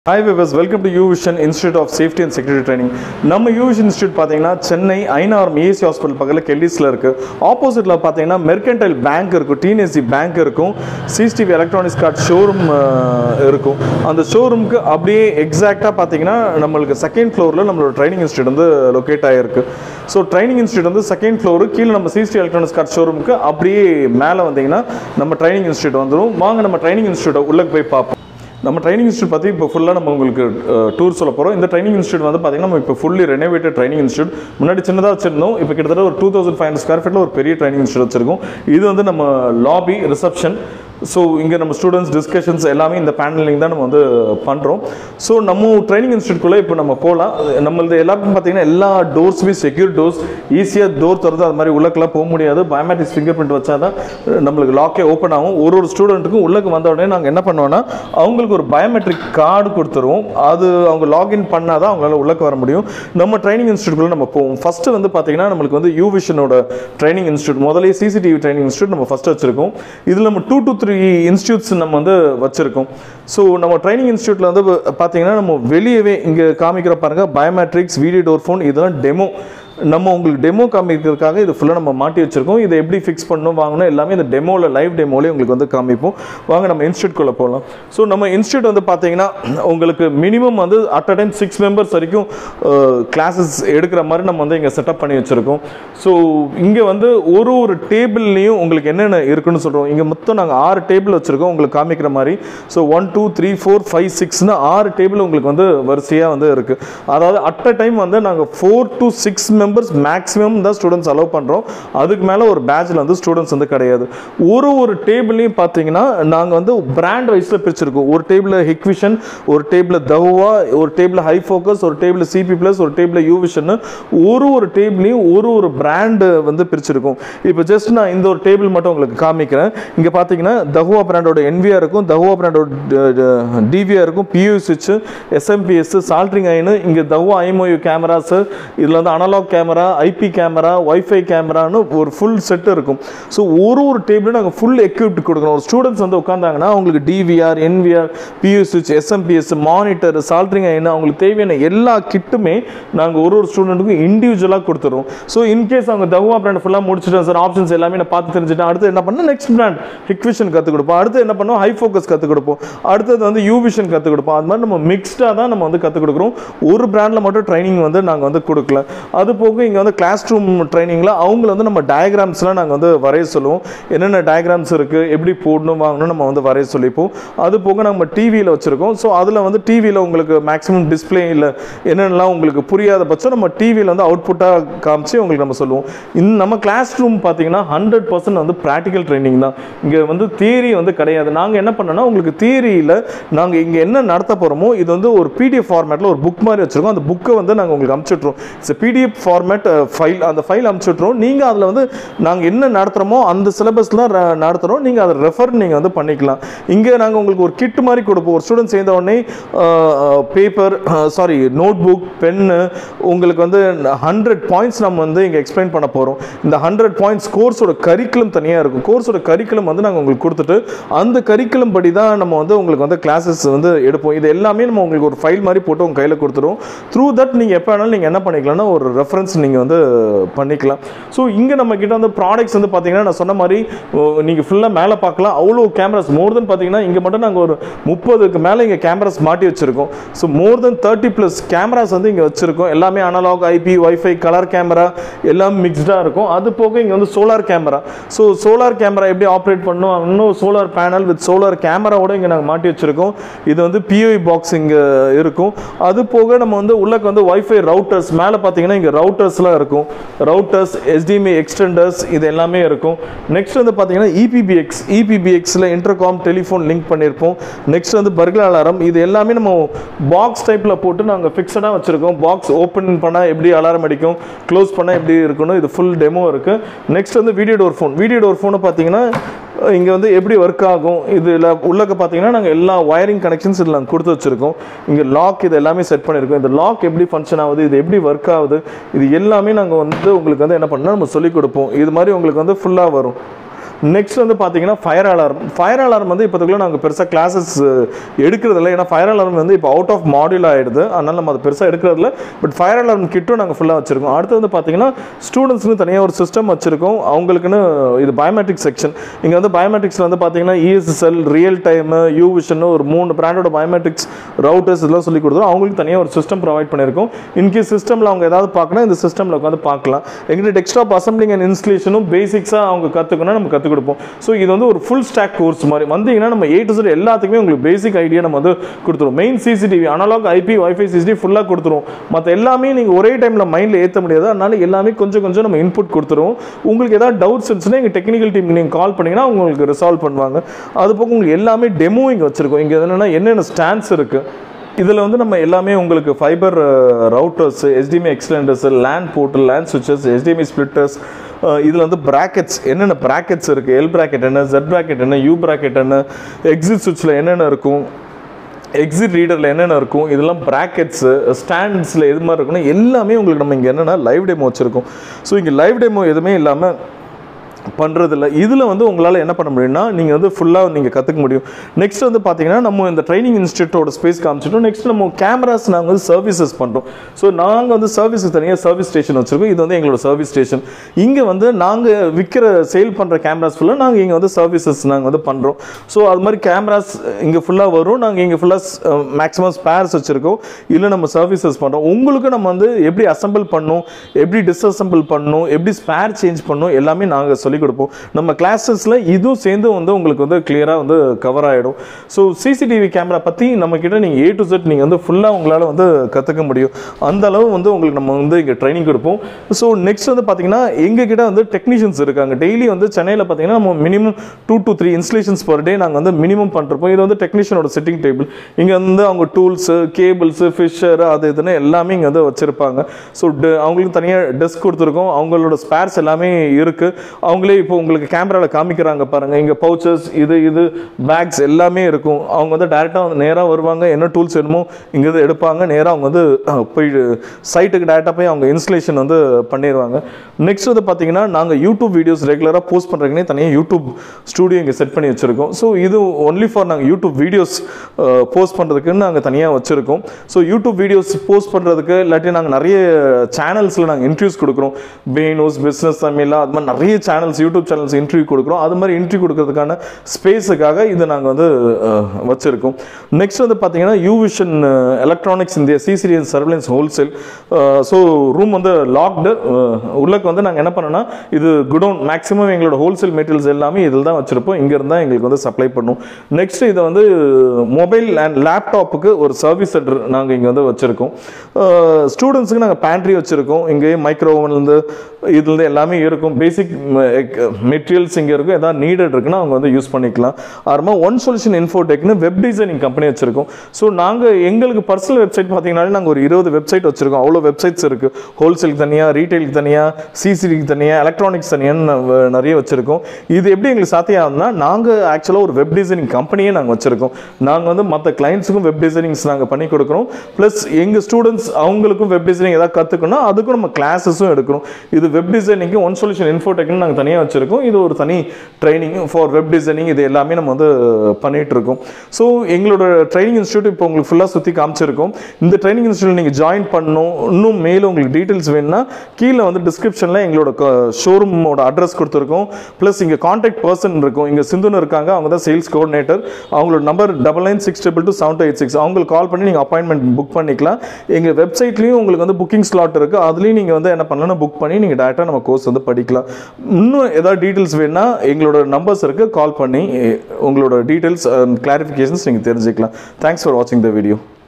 hi viewers welcome to U Vision institute of safety and security training நம்ம U Vision institute பார்த்தீங்கன்னா Chennai ஐநார்ம் AC hospital பக்கத்தில் கெல்லிஸில் இருக்குது ஆப்போசிட்டில் பார்த்தீங்கன்னா மெர்கன்டைல் பேங்க் இருக்கும் டிஎன்எஸ்சி பேங்க் இருக்கும் சிசிடிவி எலக்ட்ரானிக்ஸ் கார்டு ஷோரூம் இருக்கும் அந்த ஷோரூமுக்கு அப்படியே எக்ஸாக்டாக பார்த்தீங்கன்னா நம்மளுக்கு செகண்ட் ஃப்ளோரில் நம்மளோட ட்ரைனிங் இன்ஸ்டியூட் வந்து லொக்கேட் ஆகிருக்கு ஸோ ட்ரைனிங் இன்ஸ்டியூட் வந்து செகண்ட் ஃப்ளோரு கீழே நம்ம சிசிடிவி எலக்ட்ரானிக்ஸ் கார்டு ஷோரூமுக்கு அப்படியே மேலே வந்தீங்கன்னா நம்ம ட்ரைனிங் இன்ஸ்டியூட் வந்துடும் வாங்க நம்ம ட்ரைனிங் இன்ஸ்டியூட்டை உள்ளே போய் பார்ப்போம் நம்ம ட்ரைனிங் இன்ஸ்டியூட் பற்றி இப்போ ஃபுல்லாக நம்ம உங்களுக்கு டூர் சொல்ல போகிறோம் இந்த ட்ரைனிங் இன்ஸ்டியூட் வந்து பார்த்தீங்கன்னா நம்ம இப்போ ஃபுல்லி ரெனோவேட்டட் ட்ரைனிங் இன்ஸ்டியூட் முன்னாடி சின்னதாக வச்சிருந்தோம் இப்போ கிட்டத்தட்ட ஒரு two thousand five hundred square ஃபீட்டில் ஒரு பெரிய ட்ரைனிங் இன்ஸ்டியூட் வச்சிருக்கோம் இது வந்து நம்ம லாபி ரிசப்ஷன் ஸோ இங்கே நம்ம ஸ்டூடெண்ட்ஸ் டிஸ்கஷன்ஸ் எல்லாமே இந்த பேனலிங் தான் நம்ம வந்து பண்ணுறோம் ஸோ நம்ம ட்ரைனிங் இன்ஸ்டியூட்குள்ளே இப்போ நம்ம போகலாம் நம்மளது எல்லாருக்கும் பார்த்தீங்கன்னா எல்லா டோர்ஸுமே செக்யூர் டோர்ஸ் ஈஸியாக டோர் திறந்து அது மாதிரி உள்ளக்கெல்லாம் போக முடியாது பயோமெட்ரிக்ஸ் ஃபிங்கர் பிரிண்ட் வச்சா தான் நம்மளுக்கு லாக்கே ஓப்பன் ஆகும் ஒரு ஒரு ஸ்டூடெண்ட்டுக்கும் உள்ளக்கு வந்த உடனே நாங்கள் என்ன பண்ணுவோம்னா அவங்களுக்கு ஒரு பயோமெட்ரிக் கார்டு கொடுத்துருவோம் அது அவங்க லாகின் பண்ணால் தான் அவங்களால உள்ளக்க வர முடியும் நம்ம ட்ரைனிங் இன்ஸ்டியூட்குள்ளே நம்ம போவோம் ஃபஸ்ட்டு வந்து பார்த்தீங்கன்னா நம்மளுக்கு வந்து யூ விஷனோட ட்ரைனிங் இன்ஸ்டியூட் முதலே சிசிடிவி ட்ரைனிங் இன்ஸ்டியூட் நம்ம ஃபஸ்ட்டு வச்சிருக்கோம் இதில் நம்ம டூ டு த்ரீ இன்ஸ்டியூட்ஸ் நம்ம வந்து வச்சுருக்கோம் ஸோ நம்ம ட்ரைனிங் இன்ஸ்டியூட்டில் வந்து பார்த்தீங்கன்னா நம்ம வெளியவே இங்கே காமிக்கிற பாருங்க பயோமெட்ரிக்ஸ் வீடியோ டோர் ஃபோன் இதெல்லாம் டெமோ நம்ம உங்களுக்கு டெமோ காமிக்கிறதுக்காக இது ஃபுல்லாக நம்ம மாட்டி வச்சிருக்கோம் இதை எப்படி ஃபிக்ஸ் பண்ணணும் வாங்கணும் எல்லாமே இந்த டெமோவில் லைவ் டெமோலேயே உங்களுக்கு வந்து காமிப்போம் வாங்க நம்ம இன்ஸ்டியூட்குள்ளே போகலாம் ஸோ நம்ம இன்ஸ்டியூட் வந்து பார்த்தீங்கன்னா உங்களுக்கு மினிமம் வந்து at a time six members வரைக்கும் கிளாஸஸ் எடுக்கிற மாதிரி நம்ம வந்து இங்கே செட்டப் பண்ணி வச்சுருக்கோம் ஸோ இங்கே வந்து ஒரு ஒரு டேபிள்லேயும் உங்களுக்கு என்னென்ன இருக்குன்னு சொல்கிறோம் இங்கே மொத்தம் நாங்கள் ஆறு டேபிள் வச்சுருக்கோம் உங்களுக்கு காமிக்கிற மாதிரி so one two three four five சிக்ஸ்னு ஆறு டேபிள் உங்களுக்கு வந்து வரிசையாக வந்து இருக்குது அதாவது அட் அ டைம் வந்து நாங்கள் four to six members maximum தான் ஸ்டூடெண்ட்ஸ் அலோவ் பண்ணுறோம் அதுக்கு மேலே ஒரு பேட்சில் வந்து ஸ்டூடெண்ட்ஸ் வந்து கிடையாது ஒரு ஒரு டேபிளையும் பார்த்தீங்கன்னா நாங்கள் வந்து பிராண்ட் வைஸில் பிரிச்சிருக்கோம் ஒரு டேபிளில் ஹிக்விஷன் ஒரு டேபிளில் தவா ஒரு டேபிளில் ஹை ஃபோக்கஸ் ஒரு டேபிளில் சிபி ப்ளஸ் ஒரு டேபிளில் யூவிஷன் ஒரு ஒரு டேபிளையும் ஒரு ஒரு பிராண்டு வந்து பிரிச்சிருக்கோம் இப்போ ஜஸ்ட் நான் இந்த ஒரு டேபிள் மட்டும் உங்களுக்கு காமிக்கிறேன் இங்கே பார்த்தீங்கன்னா தஹுவா பிராண்டோட என்வியா இருக்கும் தஹுவா பிராண்டோட டிவியா இருக்கும் பியூ சுவிட்ச் எஸ்எம்பிஎஸ் சால்ட்ரிங் ஐனு இங்கே தஹுவா ஐமோயு கேமராஸ் இதில் வந்து analog camera IP camera WiFi கேமரான்னு ஒரு ஃபுல் செட் இருக்கும் ஸோ ஒரு ஒரு டேபிளும் நாங்கள் ஃபுல் எக்யூப்ட் கொடுக்கணும் ஒரு ஸ்டூடெண்ட்ஸ் வந்து உட்காந்தாங்கன்னா அவங்களுக்கு டிவிஆர் என்விஆர் பியூ சுவிட்ச் எஸ்எம்பிஎஸ் மானிட்டர் சால்ட்ரிங் ஐனு அவங்களுக்கு தேவையான எல்லா கிட்டுமே நாங்கள் ஒரு ஒரு ஸ்டூடெண்ட்டுக்கும் இண்டிவிஜுவலாக கொடுத்துருவோம் ஸோ இன்கேஸ் அவங்க தகுவா பிராண்ட் ஃபுல்லாக முடிச்சுட்டேன் சார் ஆப்ஷன்ஸ் எல்லாமே நான் பார்த்து தெரிஞ்சுட்டேன் அடுத்து என்ன பண்ணோம் நெக்ஸ்ட் பிராண்ட் ஹிக்விஷன் கற்றுக் கொடுப்போம் அடுத்து என்ன பண்ணுவோம் ஹை ஃபோக்கஸ் கற்றுக் கொடுப்போம் அடுத்தது வந்து யூவிஷன் கற்றுக் கொடுப்போம் அது மாதிரி நம்ம மிக்ஸ்டாக தான் நம்ம வந்து கற்றுக் கொடுக்குறோம் ஒரு பிராண்டில் மட்டும் ட்ரைனிங் வந்து நாங்கள் வந்து கொடுக்கல அது போக இங்கே வந்து கிளாஸ் ரூம் ட்ரைனிங்கில் அவங்கள வந்து நம்ம டயக்ராம்ஸ்லாம் நாங்கள் வந்து வரைய சொல்லுவோம் என்னென்ன டயக்ராம்ஸ் இருக்குது எப்படி போடணும் வாங்கணும் நம்ம வந்து வரைய சொல்லிப்போம் அது போக நம்ம டிவியில் வச்சுருக்கோம் ஸோ அதில் வந்து டிவியில் உங்களுக்கு மேக்ஸிமம் டிஸ்பிளே இல்லை என்னென்னலாம் உங்களுக்கு புரியாத பட்சம் நம்ம டிவியில் வந்து அவுட்புட்டாக காமிச்சு உங்களுக்கு நம்ம சொல்லுவோம் இந்த நம்ம கிளாஸ் ரூம் பார்த்தீங்கன்னா ஹண்ட்ரட் பர்சன்ட் வந்து ப்ராக்டிக்கல் ட்ரைனிங் தான் இங்கே வந்து தியரி வந்து கிடையாது நாங்கள் என்ன பண்ணோம்னா உங்களுக்கு தியரியில் நாங்கள் இங்கே என்ன நடத்த போகிறோமோ இது வந்து ஒரு பிடிஎஃப் ஃபார்மேட்டில் ஒரு புக் மாதிரி வச்சுருக்கோம் அந்த புக்கை வந்து நாங்கள் உங்களுக்கு அனுப்பிச்சுட்ருவோம் இட்ஸ் பிடிஎஃப் ஃபார்மேட் ஃபைல் அந்த ஃபைல் அனுப்பிச்சுட்ருவோம் நீங்கள் அதில் வந்து நாங்கள் என்ன நடத்துகிறோமோ அந்த சிலபஸ்லாம் நடத்துகிறோம் நீங்கள் அதை ரெஃபர் நீங்கள் வந்து பண்ணிக்கலாம் இங்கே நாங்கள் உங்களுக்கு ஒரு கிட் மாதிரி கொடுப்போம் ஒரு ஸ்டூடெண்ட் சேர்ந்த உடனே paper sorry notebook pen உங்களுக்கு வந்து ஹண்ட்ரட் பாயிண்ட்ஸ் நம்ம வந்து இங்கே எக்ஸ்பிளைன் பண்ண போகிறோம் இந்த ஹண்ட்ரட் பாயிண்ட்ஸ் கோர்ஸோட கரிக்குலம் தனியாக இருக்கும் கோர்ஸோட கரிக்குலம் வந்து நாங்கள் உங்களுக்கு கொடுத்துட்டு அந்த கரிக்குலம் படி தான் நம்ம வந்து உங்களுக்கு வந்து கிளாஸஸ் வந்து எடுப்போம் இது எல்லாமே நம்ம உங்களுக்கு ஒரு ஃபைல் மாதிரி போட்டு உங்கள் கையில் கொடுத்துருவோம் த்ரூ தட் நீங்கள் எப்போ வேணாலும் நீங்கள் என்ன பண்ணிக்கலாம்னா ஒரு ரெஃபரன்ஸ் நீங்கள் வந்து பண்ணிக்கலாம் ஸோ இங்கே நம்ம கிட்ட வந்து ப்ராடக்ட்ஸ் வந்து பார்த்தீங்கன்னா நான் சொன்ன மாதிரி நீங்கள் ஃபுல்லாக மேலே பார்க்கலாம் அவ்வளோ கேமராஸ் மோர் தென் பார்த்தீங்கன்னா இங்கே மட்டும் நாங்கள் ஒரு முப்பதுக்கு மேலே இங்கே கேமராஸ் மாட்டி வச்சுருக்கோம் so more than thirty plus cameras வந்து இங்கே வச்சுருக்கோம் எல்லாமே analog IP WiFi colour camera எல்லாம் மிக்ஸ்டாக இருக்கும் அது போக இங்கே வந்து solar camera so solar camera எப்படி ஆப்ரேட் பண்ணணும் இன்னும் சோலார் பேனல் வித் சோலார் கேமராவோட இங்கே நாங்கள் மாட்டி வச்சுருக்கோம் இது வந்து பிஓஇ பாக்ஸ் இங்கே இருக்கும் அது போக நம்ம வந்து உள்ளக்கு வந்து ஒய்ஃபை ரவுட்டர்ஸ் மேலே பார்த்தீங்கன்னா இங்கே ரவுட்டர்ஸ்லாம் இருக்கும் ரவுட்டர்ஸ் எஸ்டிஎம்ஐ எக்ஸ்டெண்டர்ஸ் இது எல்லாமே இருக்கும் நெக்ஸ்ட் வந்து பார்த்தீங்கன்னா இபிபிஎக்ஸ் இபிபிஎக்ஸில் இன்டர்காம் டெலிஃபோன் லிங்க் பண்ணியிருப்போம் நெக்ஸ்ட் வந்து பர்கர் அலாரம் இது எல்லாமே நம்ம பாக்ஸ் டைப்பில் போட்டு நாங்கள் ஃபிக்ஸடாக வச்சுருக்கோம் பாக்ஸ் ஓப்பன் பண்ணால் எப்படி அலாரம் அடிக்கும் க்ளோஸ் பண்ணால் எப்படி இருக்கணும் இது ஃபுல் டெமோ இருக்குது நெக்ஸ்ட் வந்து video door phone video door ஃபோனை பார்த்தீங்கன்னா இங்கே வந்து எப்படி ஒர்க் ஆகும் இதில் உள்ளக்க பார்த்தீங்கன்னா நாங்கள் எல்லா ஒயரிங் கனெக்ஷன்ஸ் இதில் நாங்கள் கொடுத்து வச்சுருக்கோம் இங்கே லாக் இது எல்லாமே செட் பண்ணியிருக்கோம் இந்த லாக் எப்படி ஃபங்க்ஷன் ஆகுது இது எப்படி ஒர்க் ஆகுது இது எல்லாமே நாங்கள் வந்து உங்களுக்கு வந்து என்ன பண்ணால் நம்ம சொல்லிக் கொடுப்போம் இது மாதிரி உங்களுக்கு வந்து ஃபுல்லாக வரும் நெக்ஸ்ட் வந்து பார்த்தீங்கன்னா ஃபயர் அலாரம் ஃபயர் அலாரம் வந்து இப்போதுக்குள்ள நாங்கள் பெருசாக கிளாஸஸ் எடுக்கிறதில்ல ஏன்னா ஃபயர் அலாரம் வந்து இப்போ அவுட் ஆஃப் மாடியூல் ஆகிடுது அதனால் நம்ம அதை பெருசாக எடுக்கிறதில்ல பட் ஃபயர் அலாரம் கிட்டும் நாங்கள் ஃபுல்லாக வச்சுருக்கோம் அடுத்து வந்து பார்த்தீங்கன்னா ஸ்டூடெண்ட்ஸ்னு தனியாக ஒரு சிஸ்டம் வச்சுருக்கோம் அவங்களுக்குன்னு இது பயோமெட்ரிக் செக்ஷன் இங்கே வந்து பயோமெட்ரிக்ஸில் வந்து பார்த்தீங்கன்னா ESSL real time U Vision ஒரு மூணு பிராண்டோட பயோமெட்ரிக்ஸ் ரவுட்டர்ஸ் இதெல்லாம் சொல்லி கொடுத்துரும் அவங்களுக்கு தனியாக ஒரு சிஸ்டம் ப்ரொவைட் பண்ணியிருக்கோம் இன்கேஸ் சிஸ்டமில் அவங்க ஏதாவது பார்க்கணும் இந்த சிஸ்டமில் உட்காந்து பார்க்கலாம் எங்கிட்ட டெக்ஸ்டாப் அசம்பிளிங் அண்ட் இன்ஸ்டலேஷனும் பேசிக்ஸாக அவங்க கற்றுக்கணும் நம்ம கற்றுக் கொடுப்போம் ஸோ இது வந்து ஒரு ஃபுல் ஸ்டாக் கோர்ஸ் மாதிரி வந்தீங்கன்னா நம்ம ஏ டு செட் எல்லாத்துக்குமே உங்களுக்கு பேசிக் ஐடியா நம்ம வந்து கொடுத்துருவோம் main CCTV analog IP WiFi CCTV ஃபுல்லாக கொடுத்துருவோம் மற்ற எல்லாமே நீங்கள் ஒரே டைமில் மைண்டில் ஏற்ற முடியாது அதனால எல்லாமே கொஞ்சம் கொஞ்சம் நம்ம இன்புட் கொடுத்துருவோம் உங்களுக்கு ஏதாவது டவுட்ஸ் இருந்துச்சுன்னா எங்கள் டெக்னிக்கல் டீம் நீங்கள் கால் பண்ணிங்கன்னா அவங்க உங்களுக்கு ரிசால்வ் பண்ணுவாங்க அது போக உங்களுக்கு எல்லாமே டெமோ இங்கே வச்சுருக்கோம் இங்கே என்னென்னா என்னென்ன ஸ்டாண்ட்ஸ் இருக்குது இதில் வந்து நம்ம எல்லாமே உங்களுக்கு fibre routers HDMI extenders LAN portal LAN switches HDMI splitters இதில் வந்து பிராக்கெட்ஸ் என்னென்ன பிராக்கெட்ஸ் இருக்குது எல் பிராக்கெட் என்ன ஜெட் பிராக்கெட் என்ன யூ பிராக்கெட் என்ன எக்ஸிட் சுவிட்சில் என்னென்ன இருக்கும் எக்ஸிட் ரீடரில் என்னென்ன இருக்கும் இதெல்லாம் ப்ராக்கெட்ஸு ஸ்டாண்ட்ஸில் எது மாதிரி இருக்குன்னா எல்லாமே உங்களுக்கு நம்ம இங்கே என்னென்னா லைவ் டெமோ வச்சுருக்கோம் ஸோ இங்கே லைவ் டெமோ எதுவுமே இல்லாமல் பண்ணுறதில்ல இதில் வந்து உங்களால் என்ன பண்ண முடியும்னா நீங்கள் வந்து ஃபுல்லாக நீங்கள் கற்றுக்க முடியும் நெக்ஸ்ட் வந்து பார்த்தீங்கன்னா நம்ம இந்த ட்ரைனிங் இன்ஸ்டியூட்டோட ஸ்பேஸ் காமிச்சிட்டோம் நெக்ஸ்ட் நம்ம கேமராஸ் நாங்கள் வந்து சர்வீசஸ் பண்ணுறோம் ஸோ நாங்கள் வந்து சர்வீஸுக்கு தனியாக சர்வீஸ் ஸ்டேஷன் வச்சுருக்கோம் இது வந்து எங்களோட சர்வீஸ் ஸ்டேஷன் இங்கே வந்து நாங்கள் விற்கிற சேல் பண்ணுற கேமராஸ் ஃபுல்லாக நாங்கள் இங்கே வந்து சர்வீசஸ் நாங்கள் வந்து பண்ணுறோம் ஸோ அது மாதிரி கேமராஸ் இங்கே ஃபுல்லாக வரும் நாங்கள் இங்கே ஃபுல்லாக மேக்ஸிமம் ஸ்பேர்ஸ் வச்சுருக்கோம் இல்லை நம்ம சர்வீசஸ் பண்ணுறோம் உங்களுக்கு நம்ம வந்து எப்படி அசம்பிள் பண்ணணும் எப்படி டிஸ்அசம்பிள் பண்ணணும் எப்படி ஸ்பேர் சேஞ்ச் பண்ணணும் எல்லாமே நாங்கள் சொல்லிக் கொடுப்போம் நம்ம கிளாஸஸில் இதுவும் சேர்ந்து வந்து உங்களுக்கு வந்து கிளியராக வந்து கவர் ஆகிடும் ஸோ சிசிடிவி கேமரா பற்றி நம்மக்கிட்ட நீங்கள் ஏ டு செட் நீங்கள் வந்து ஃபுல்லாக உங்களால் வந்து கற்றுக்க முடியும் அந்த அளவு வந்து உங்களுக்கு நம்ம வந்து இங்கே ட்ரைனிங் கொடுப்போம் ஸோ நெக்ஸ்ட் வந்து பார்த்தீங்கன்னா எங்ககிட்ட வந்து டெக்னீஷியன்ஸ் இருக்காங்க டெய்லி வந்து சென்னையில் பார்த்தீங்கன்னா நம்ம minimum two to three installations per day நாங்கள் வந்து மினிமம் பண்ணிருப்போம் இது வந்து டெக்னீஷியனோட செட்டிங் டேபிள் இங்கே வந்து அவங்க டூல்ஸு கேபிள்ஸு ஃபிஷர் அது இதுன்னு எல்லாமே இங்கே வந்து வச்சுருப்பாங்க ஸோ அவங்களுக்கு தனியாக டெஸ்க் கொடுத்துருக்கோம் அவங்களோட ஸ்பேர்ஸ் எல்லாமே இருக்குது அவங்களே இப்போ உங்களுக்கு கேமராவில் காமிக்கிறாங்க பாருங்கள் இங்கே பவுச்சஸ் இது இது பேக்ஸ் எல்லாமே இருக்கும் அவங்க வந்து டேரெக்டாக வந்து நேராக வருவாங்க என்ன டூல்ஸ் வேணுமோ இங்கேருந்து எடுப்பாங்க நேராக அவங்க வந்து அஹ், போய் சைட்டுக்கு டேரெக்டாக போய் அவங்க இன்ஸ்டலேஷன் வந்து பண்ணிடுவாங்க நெக்ஸ்ட் வந்து பார்த்தீங்கன்னா நாங்கள் யூடியூப் வீடியோஸ் ரெகுலராக போஸ்ட் பண்ணுறதுக்குனே தனியாக யூடியூப் ஸ்டூடியோ இங்கே செட் பண்ணி வச்சுருக்கோம் ஸோ இது ஒன்லி ஃபார் நாங்கள் யூடியூப் வீடியோஸ் போஸ்ட் பண்ணுறதுக்குன்னு நாங்கள் தனியாக வச்சுருக்கோம் ஸோ யூடியூப் வீடியோஸ் போஸ்ட் பண்ணுறதுக்கு இல்லாட்டி நாங்கள் நிறைய சேனல்ஸில் நாங்கள் இன்டர்வியூஸ் கொடுக்குறோம் பேனோஸ் பிஸ்னஸ் தமிழா அது மாதிரி நிறைய சேனல்ஸ் யூடியூப் சேனல்ஸ் இன்டர்வியூ கொடுக்குறோம் அது மாதிரி இன்டர்வியூ கொடுக்கறதுக்கான ஸ்பேஸுக்காக இதை நாங்கள் வந்து அஹ், வச்சிருக்கோம் நெக்ஸ்ட் வந்து பார்த்தீங்கன்னா U Vision electronics India CCTV surveillance wholesale showroom வந்து லாக்டு உள்ளக்கு வந்து நாங்கள் என்ன பண்ணோம்னா இது குடோன் மேக்ஸிமம் எங்களோட ஹோல்சேல் மெட்டீரியல்ஸ் எல்லாமே இதில் தான் வச்சிருப்போம் இங்கே இருந்தால் எங்களுக்கு வந்து சப்ளை பண்ணும் நெக்ஸ்ட் இதை வந்து மொபைல் அண்ட் லேப்டாப்புக்கு ஒரு சர்வீஸ் சென்டர் நாங்கள் இங்கே வந்து வச்சுருக்கோம் ஸ்டூடெண்ட்ஸுக்கு நாங்கள் பேண்ட்ரி வச்சுருக்கோம் இங்கே மைக்ரோ ஓவன்லேருந்து இதுலேருந்து எல்லாமே இருக்கும் பேசிக் மெட்டீரியல்ஸ் இங்கே இருக்கும் எதாவது நீடட் இருக்குன்னா அவங்க வந்து யூஸ் பண்ணிக்கலாம் அப்புறமா ஒன் சொல்யூஷன் இன்ஃபோடெக்னு வெப் டிசைனிங் கம்பெனி வச்சுருக்கோம் ஸோ நாங்கள் எங்களுக்கு பர்சனல் வெப்சைட் பார்த்தீங்கன்னாலே நாங்கள் ஒரு இருபது வெப்சைட் வச்சுருக்கோம் அவ்வளோ வெப்சைட்ஸ் இருக்குது ஹோல்சேலுக்கு தனியாக ரீட்டைலுக்கு தனியாக சிசிடிக்கு தனியாக எலக்ட்ரானிக்ஸ் தனியாக நிறைய வச்சுருக்கோம் இது எப்படி எங்களுக்கு சாத்தியம் ஆகுதுன்னா நாங்கள் ஆக்சுவலாக ஒரு வெப் டிசைனிங் கம்பெனியே நாங்கள் வச்சுருக்கோம் நாங்கள் வந்து மற்ற கிளைண்ட்ஸுக்கும் வெப் டிசைனிங்ஸ் நாங்கள் பண்ணி கொடுக்குறோம் ப்ளஸ் எங்கள் ஸ்டூடெண்ட்ஸ் அவங்களுக்கும் வெப் டிசைனிங் ஏதாவது கற்றுக்கணும் அதுக்கும் நம்ம கிளாஸஸும் எடுக்கிறோம் இது வெப் டிசைனிங்க்கு ஒன் சொல்யூஷன் இன்ஃபோடெக்னு நாங்கள் தனியாக வச்சுருக்கோம் இது ஒரு தனி ட்ரைனிங் ஃபார் வெப் டிசைனிங் இது எல்லாமே நம்ம வந்து பண்ணிட்டு இருக்கோம் ஸோ எங்களோட ட்ரைனிங் இன்ஸ்டியூட் இப்போ உங்களுக்கு ஃபுல்லாக சுற்றி காமிச்சிருக்கோம் இந்த ட்ரைனிங் இன்ஸ்டியூட் நீங்கள் ஜாயின் பண்ணணும் இன்னும் மேலும் உங்களுக்கு டீட்டெயில்ஸ் வேணும்னா கீழே வந்து டிஸ்கிரிப்ஷனில் எங்களோட ஷோரூமோட அட்ரஸ் கொடுத்துருக்கோம் ப்ளஸ் இங்கே காண்டாக்ட் பர்சன் இருக்கும் இங்கே சிந்துன்னு இருக்காங்க அவங்க தான் சேல்ஸ் கோஆர்டினேட்டர் அவங்களோட number double nine six triple two seven eight six அவங்களுக்கு கால் பண்ணி நீங்கள் அப்பாயின்மெண்ட் புக் பண்ணிக்கலாம் எங்கள் வெப்சைட்லேயும் உங்களுக்கு வந்து புக்கிங் ஸ்லாட் இருக்குது அதுலேயும் நீங்கள் வந்து என்ன பண்ணலாம் புக் பண்ணி நீங்கள் டேரெக்டாக நம்ம கோர்ஸ் வந்து படிக்கலாம் இன்னும் ஏதாவது டீட்டெயில்ஸ் வேணும்னா எங்களோட நம்பர்ஸ் இருக்குது கால் பண்ணி உங்களோட டீட்டெயில்ஸ் கிளாரிஃபிகேஷன்ஸ் நீங்கள் தெரிஞ்சுக்கலாம் தேங்க்ஸ் ஃபார் வாட்சிங் த வீடியோ